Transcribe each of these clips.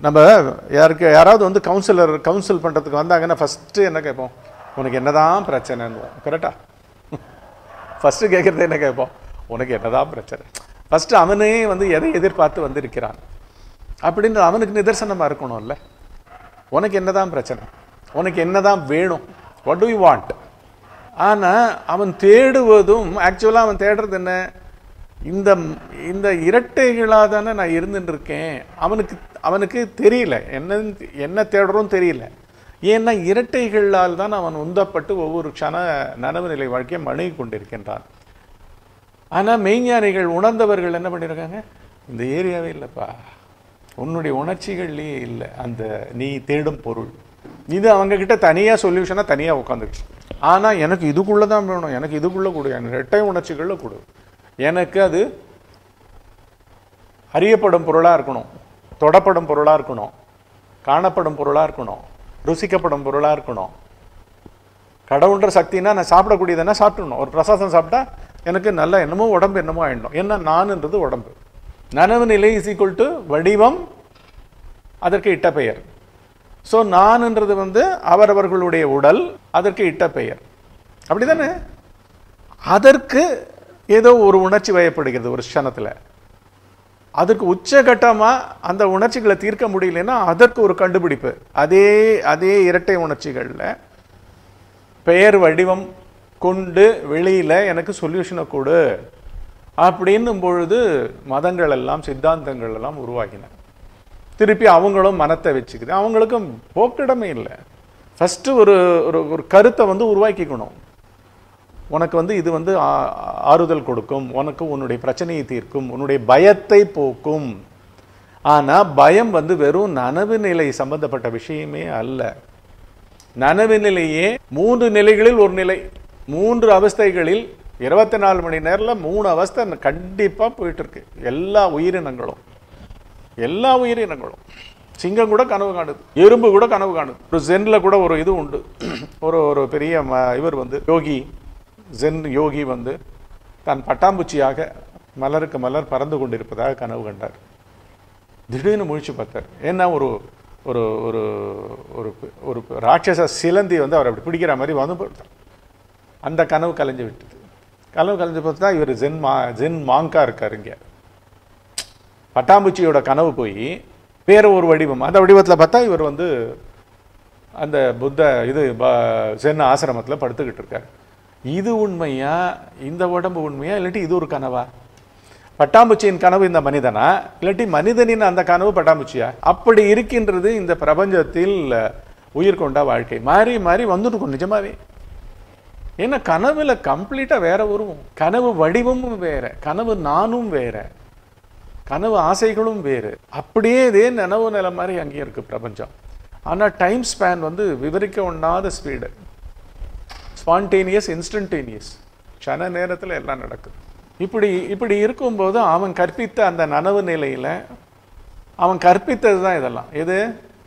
நம்ம யாருக்கு யாராவது வந்து கவுன்சிலர் கவுன்சில் பண்ணுறதுக்கு வந்தாங்கன்னா ஃபஸ்ட்டு என்ன கேட்போம் உனக்கு என்னதான் பிரச்சனைன்னு கரெக்டா ஃபஸ்ட்டு கேட்குறது என்ன கேட்போம் உனக்கு என்னதான் பிரச்சனை ஃபஸ்ட்டு அவனே வந்து எதை எதிர்பார்த்து வந்திருக்கிறான் அப்படின்னு அவனுக்கு நிதர்சனமாக இருக்கணும்ல உனக்கு என்னதான் பிரச்சனை உனக்கு என்னதான் வேணும் வாட் டு யூ வாண்ட் ஆனால் அவன் தேடுவதும் ஆக்சுவலாக அவன் தேடுறது என்ன இந்த இந்த இரட்டைகளாக தானே நான் இருந்துட்டு இருக்கேன் அவனுக்கு அவனுக்கு தெரியல என்ன என்ன தேடுறோம் தெரியல ஏன்னா இரட்டைகளால் தான் அவன் உந்தப்பட்டு ஒவ்வொரு க்ஷண நனவு நிலை வாழ்க்கையை மணுகி கொண்டிருக்கின்றான் ஆனால் மெய்ஞானிகள் உணர்ந்தவர்கள் என்ன பண்ணியிருக்காங்க இந்த ஏரியாவே இல்லைப்பா உன்னுடைய உணர்ச்சிகள்லேயே இல்லை அந்த நீ தேடும் பொருள் இது அவங்க கிட்ட தனியாக சொல்யூஷனாக தனியாக உட்காந்துக்கிட்டு ஆனால் எனக்கு இதுக்குள்ளே தான் வேணும் எனக்கு இதுக்குள்ளே கொடு எனக்கு ரெட்டை உணர்ச்சிகளில் கொடு எனக்கு அது அறியப்படும் பொருளாக இருக்கணும் தொடப்படும் பொருளாக இருக்கணும் காணப்படும் பொருளாக இருக்கணும் ருசிக்கப்படும் பொருளாக இருக்கணும் கடவுள்ன்ற சக்தினா நான் சாப்பிடக்கூடியதுன்னா சாப்பிடணும் ஒரு பிரசாதம் சாப்பிட்டா எனக்கு நல்ல என்னமோ உடம்பு என்னமோ ஆயிடணும் என்ன நான்ன்றது உடம்பு நனவு நிலை இஸ் ஈக்குவல் டு வடிவம் அதற்கு இட்ட பெயர் ஸோ நான்ன்றது வந்து அவரவர்களுடைய உடல் அதற்கு இட்ட பெயர் அப்படிதானே அதற்கு ஏதோ ஒரு உணர்ச்சி வயப்படுகிறது ஒரு க்ஷணத்தில் அதற்கு உச்சகட்டமாக அந்த உணர்ச்சிகளை தீர்க்க முடியலன்னா அதற்கு ஒரு கண்டுபிடிப்பு அதே அதே இரட்டை உணர்ச்சிகளில் பெயர் வடிவம் கொண்டு வெளியில் எனக்கு சொல்யூஷனை கொடு அப்படின்னும் பொழுது மதங்கள் எல்லாம் சித்தாந்தங்கள் எல்லாம் உருவாகின திருப்பி அவங்களும் மனத்தை வச்சுக்குது அவங்களுக்கும் போக்கிடமே இல்லை ஃபஸ்ட்டு ஒரு ஒரு ஒரு கருத்தை வந்து உருவாக்கிக்கணும் உனக்கு வந்து இது வந்து ஆ- ஆறுதல் கொடுக்கும் உனக்கு உன்னுடைய பிரச்சனையை தீர்க்கும் உன்னுடைய பயத்தை போக்கும் ஆனா பயம் வந்து வெறும் நனவு நிலை சம்பந்தப்பட்ட விஷயமே அல்ல நனவு நிலையே மூன்று நிலைகளில் ஒரு நிலை மூன்று அவஸ்தைகளில் இருபத்தி நாலு மணி நேரத்தில் மூணு அவஸ்தை கண்டிப்பா போயிட்டு இருக்கு எல்லா உயிரினங்களும் எல்லா உயிரினங்களும் சிங்கம் கூட கனவு காணுது எறும்பு கூட கனவு காணுது ஒரு ஜென்ல கூட ஒரு இது உண்டு ஒரு ஒரு பெரிய ம- இவர் வந்து யோகி ஜென் யோகி வந்து தான் பட்டாம்பூச்சியாக மலருக்கு மலர் பறந்து கொண்டிருப்பதாக கனவு கண்டார் திடீர்னு முழிச்சு பார்த்தார் ஏன்னா ஒரு ஒரு ஒரு ஒரு ஒரு ராட்சச சிலந்தி வந்து அவர் அப்படி பிடிக்கிற மாதிரி வந்து பார்த்தார். அந்த கனவு கலைஞ்சு விட்டது கனவு கலைஞ்சு பார்த்தா இவர் ஜென் மா ஜென் மாங்கா இருக்கார் இங்கே பட்டாம்பூச்சியோட கனவு போய் வேற ஒரு வடிவம் அந்த வடிவத்தில் பார்த்தா இவர் வந்து அந்த புத்த இது ப- சென் ஆசிரமத்தில் படுத்துக்கிட்டு இருக்கார் இது உண்மையா இந்த உடம்பு உண்மையா இல்லாட்டி இது ஒரு கனவா பட்டாம்பூச்சியின் கனவு இந்த மனிதனா இல்லாட்டி மனிதனின் அந்த கனவு பட்டாம்பூச்சியா அப்படி இருக்கின்றது இந்த பிரபஞ்சத்தில் உயிர் கொண்ட வாழ்க்கை மாறி மாறி வந்துருக்கும் நிஜமாவே ஏன்னா கனவுல கம்ப்ளீட்டா வேற உருவம் கனவு வடிவமும் வேற கனவு நானும் வேற கனவு ஆசைகளும் வேறு அப்படியே இதே நனவு நிலை மாதிரி அங்கேயும் இருக்கு பிரபஞ்சம் ஆனா டைம் ஸ்பேன் வந்து விவரிக்க ஒண்ணாத ஸ்பீடு ஸ்பான்டேனியஸ் இன்ஸ்டன்டேனியஸ் க்ஷண நேரத்துல எல்லாம் நடக்குது இப்படி இப்படி இருக்கும்போது அவன் கற்பித்த அந்த நனவு நிலையில அவன் கற்பித்தது தான் இதெல்லாம் எது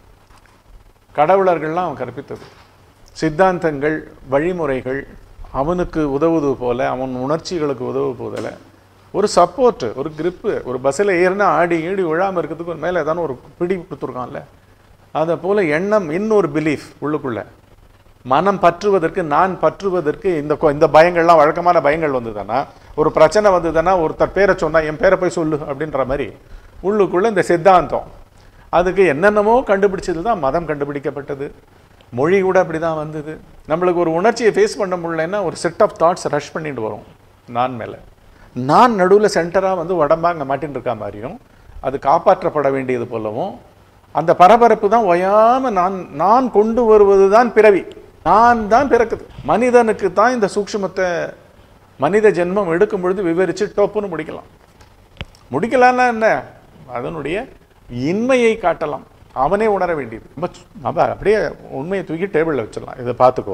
கடவுளர்கள்லாம் அவன் கற்பித்தது சித்தாந்தங்கள் வழிமுறைகள் அவனுக்கு உதவுவது போல அவன் உணர்ச்சிகளுக்கு உதவு போதல ஒரு சப்போர்ட் ஒரு grip ஒரு பஸ்ஸில் ஏறினா ஆடி ஈடி விழாம இருக்கிறதுக்கு ஒரு மேலே ஏதான ஒரு பிடி கொடுத்துருக்கான்ல அதை போல எண்ணம் இன்னொரு பிலீஃப் உள்ளுக்குள்ள மனம் பற்றுவதற்கு நான் பற்றுவதற்கு இந்த கொ- இந்த பயங்கள்லாம் வழக்கமான பயங்கள் வந்ததுன்னா ஒரு பிரச்சனை வந்ததுன்னா ஒருத்தர் பேரை சொன்னா என் பேரை போய் சொல்லு அப்படின்ற மாதிரி உள்ளுக்குள்ள இந்த சித்தாந்தம் அதுக்கு என்னென்னமோ கண்டுபிடிச்சது தான் மதம் கண்டுபிடிக்கப்பட்டது மொழி கூட அப்படி தான் வந்தது நம்மளுக்கு ஒரு உணர்ச்சியை ஃபேஸ் பண்ண முடியலன்னா ஒரு செட் ஆஃப் தாட்ஸ் ரஷ் பண்ணிட்டு வரும் நான் மேலே நான் நடுவில் சென்டராக வந்து உடம்பா அங்கே மாட்டின்னு இருக்கா மாதிரியும் அது காப்பாற்றப்பட வேண்டியது போலவும் அந்த பரபரப்பு தான் ஓயாம நான் நான் கொண்டு வருவது தான் பிறவி நான் தான் பிறக்குது மனிதனுக்கு தான் இந்த சூக்ஷ்மத்தை மனித ஜென்மம் எடுக்கும் பொழுது விவரிச்சு டோப்புன்னு முடிக்கலாம் முடிக்கலான்னா என்ன அதனுடைய இன்மையை காட்டலாம் அவனே உணர வேண்டியது நம்ம சு- நம்ம அப்படியே உண்மையை தூக்கி டேபிளில் வச்சிடலாம் இதை பார்த்துக்கோ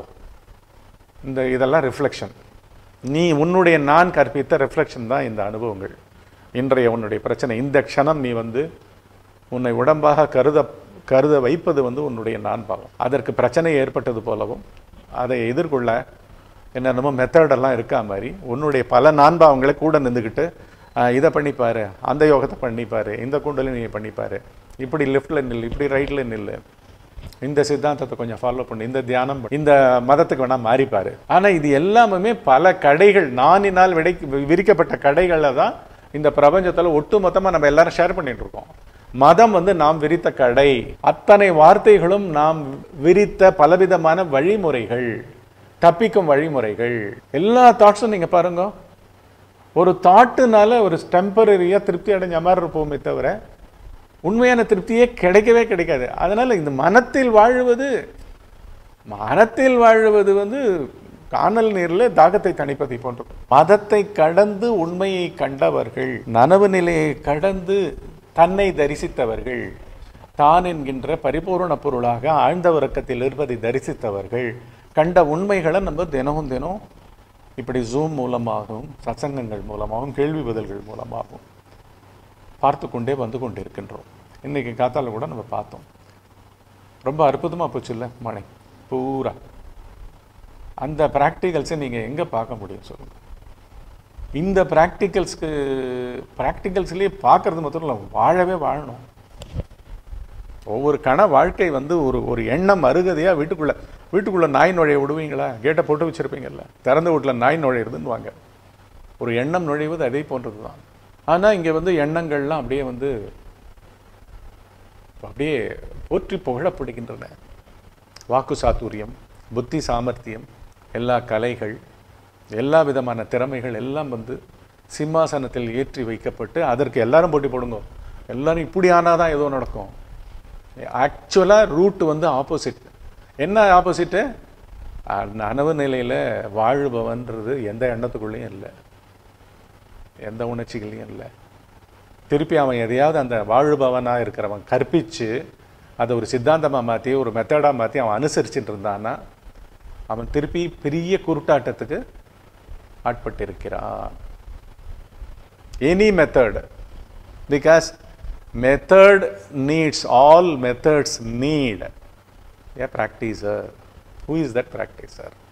இந்த இதெல்லாம் ரிஃப்ளெக்ஷன் நீ உன்னுடைய நான் கற்பித்த ரிஃப்ளெக்ஷன் தான் இந்த அனுபவங்கள் இன்றைய உன்னுடைய பிரச்சனை இந்த க்ஷணம் நீ வந்து உன்னை உடம்பாக கருத கருத வைப்பது வந்து உன்னுடைய நான் பாவம் அதற்கு பிரச்சனை ஏற்பட்டது போலவும் அதை எதிர்கொள்ள என்னென்னமோ மெத்தடெல்லாம் இருக்கா மாதிரி உன்னுடைய பல நான்பாவங்களை கூட நின்றுக்கிட்டு இதை பண்ணிப்பாரு அந்த யோகத்தை பண்ணிப்பாரு இந்த குண்டலினியை பண்ணிப்பாரு இப்படி லெஃப்டில் நில்லு இப்படி ரைட்டில் நில்லு இந்த சித்தாந்தத்தை கொஞ்சம் ஃபாலோ பண்ணு இந்த தியானம் பண்ணு. இந்த மதத்துக்கு வேணா மாறிப்பாரு ஆனா இது எல்லாமே பல கடைகள் நானினால் விடை விரிக்கப்பட்ட கடைகளை தான் இந்த பிரபஞ்சத்துல ஒட்டுமொத்தமா நம்ம எல்லாரும் ஷேர் பண்ணிட்டு இருக்கோம் மதம் வந்து நாம் விரித்த கடை அத்தனை வார்த்தைகளும் நாம் விரித்த பலவிதமான வழிமுறைகள் தப்பிக்கும் வழிமுறைகள் எல்லா தாட்ஸும் நீங்க பாருங்க ஒரு தாட்டுனால ஒரு டெம்பரரியா திருப்தி அடைஞ்ச மாதிரி இருப்போமே தவிர உண்மையான திருப்தியே கிடைக்கவே கிடைக்காது அதனால இந்த மனத்தில் வாழுவது மனத்தில் வாழுவது வந்து காணல் நீர்ல தாகத்தை தணிப்பதை போன்றது மதத்தை கடந்து உண்மையை கண்டவர்கள் நனவு நிலையை கடந்து தன்னை தரிசித்தவர்கள் தான் என்கின்ற பரிபூரண பொருளாக ஆழ்ந்த உறக்கத்தில் இருப்பதை தரிசித்தவர்கள் கண்ட உண்மைகளை நம்ம தினமும் தினம் இப்படி ஜூம் மூலமாகவும் சத்சங்கங்கள் மூலமாகவும் கேள்வி பதில்கள் மூலமாகவும் பார்த்து கொண்டே வந்து கொண்டிருக்கின்றோம் இன்னைக்கு காத்தால கூட நம்ம பார்த்தோம் ரொம்ப அற்புதமா போச்சுல்ல மழை பூரா அந்த ப்ராக்டிகல்ஸை நீங்க எங்க பார்க்க முடியும் சொல்லுங்க இந்த ப்ராக்டிகல்ஸ்க்கு ப்ராக்டிகல்ஸ்லேயே பார்க்கறது மட்டும் இல்லை வாழவே வாழணும் ஒவ்வொரு கண வாழ்க்கை வந்து ஒரு ஒரு எண்ணம் அருகதையா வீட்டுக்குள்ள வீட்டுக்குள்ள நாய் நுழைய விடுவீங்களா கேட்டை போட்டு வச்சிருப்பீங்கல்ல திறந்த வீட்டில் நாய் நுழையிறதுன்னு வாங்க ஒரு எண்ணம் நுழைவது அதே போன்றது தான் ஆனால் இங்கே வந்து எண்ணங்கள்லாம் அப்படியே வந்து அப்படியே போற்றி புகழப்படுகின்றன வாக்கு சாதுரியம் புத்தி சாமர்த்தியம் எல்லா கலைகள் எல்லா விதமான திறமைகள் எல்லாம் வந்து சிம்மாசனத்தில் ஏற்றி வைக்கப்பட்டு அதற்கு எல்லாரும் போட்டி போடுங்க எல்லாரும் இப்படி ஆனாதான் ஏதோ நடக்கும் ஆக்சுவலாக ரூட் வந்து ஆப்போசிட் என்ன ஆப்போசிட்டு நனவு நிலையில் வாழுபவன்றது எந்த எண்ணத்துக்குள்ளேயும் இல்லை எந்த உணர்ச்சிகளையும் இல்லை திருப்பி அவன் எதையாவது அந்த வாழுபவனாக இருக்கிறவன் கற்பிச்சு அதை ஒரு சித்தாந்தமாக மாற்றி ஒரு மெத்தடாக மாற்றி அவன் அனுசரிச்சுட்டு இருந்தான்னா அவன் திருப்பி பெரிய குருட்டாட்டத்துக்கு ஆட்பட்டிருக்கிறான் any method because method needs all methods need a practicer who is that ப்ராக்டிசர்